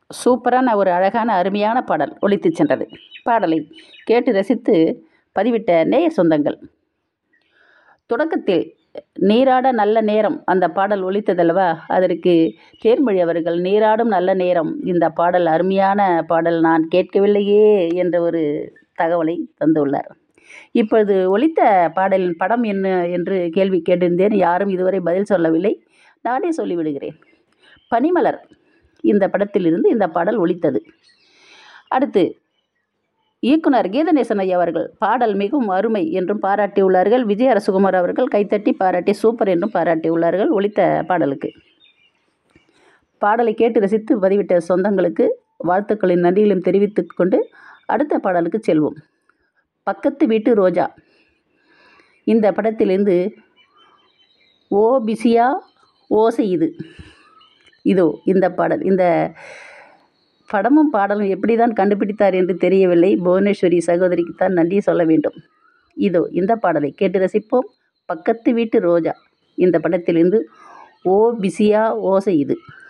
சூப்பரான ஒரு அழகான அருமையான பாடல் ஒலித்துச் சென்றது பாடலை கேட்டு ரசித்து பதிவிட்ட நேய சொந்தங்கள் தொடக்கத்தில் நீராட நல்ல நேரம் அந்த பாடல் ஒலித்ததல்லவா அதற்கு தேன்மொழி அவர்கள் நீராடும் நல்ல நேரம் இந்த பாடல் அருமையான பாடல் நான் கேட்கவில்லையே என்ற ஒரு தகவலை தந்துள்ளார் இப்பொழுது ஒலித்த பாடலின் படம் என்ன என்று கேள்வி கேட்டிருந்தேன் யாரும் இதுவரை பதில் சொல்லவில்லை நானே சொல்லிவிடுகிறேன் பனிமலர் இந்த படத்திலிருந்து இந்த பாடல் ஒலித்தது அடுத்து இயக்குனர் கீதநேசன் ஐயா அவர்கள் பாடல் மிகவும் அருமை என்றும் பாராட்டியுள்ளார்கள் விஜய் அரசுகுமார் அவர்கள் கைத்தட்டி பாராட்டி சூப்பர் என்றும் பாராட்டியுள்ளார்கள் ஒலித்த பாடலுக்கு பாடலை கேட்டு ரசித்து பதிவிட்ட சொந்தங்களுக்கு வாழ்த்துக்களின் நன்றிகளையும் தெரிவித்துக் கொண்டு அடுத்த பாடலுக்கு செல்வோம் பக்கத்து வீட்டு ரோஜா இந்த படத்திலிருந்து ஓ பிஸியா ஓசை இது இதோ இந்த பாடல் இந்த படமும் பாடலும் எப்படி தான் கண்டுபிடித்தார் என்று தெரியவில்லை புவனேஸ்வரி சகோதரிக்கு தான் நன்றி சொல்ல வேண்டும் இதோ இந்த பாடலை கேட்டு ரசிப்போம் பக்கத்து வீட்டு ரோஜா இந்த படத்திலிருந்து ஓ பிஸியா ஓசை இது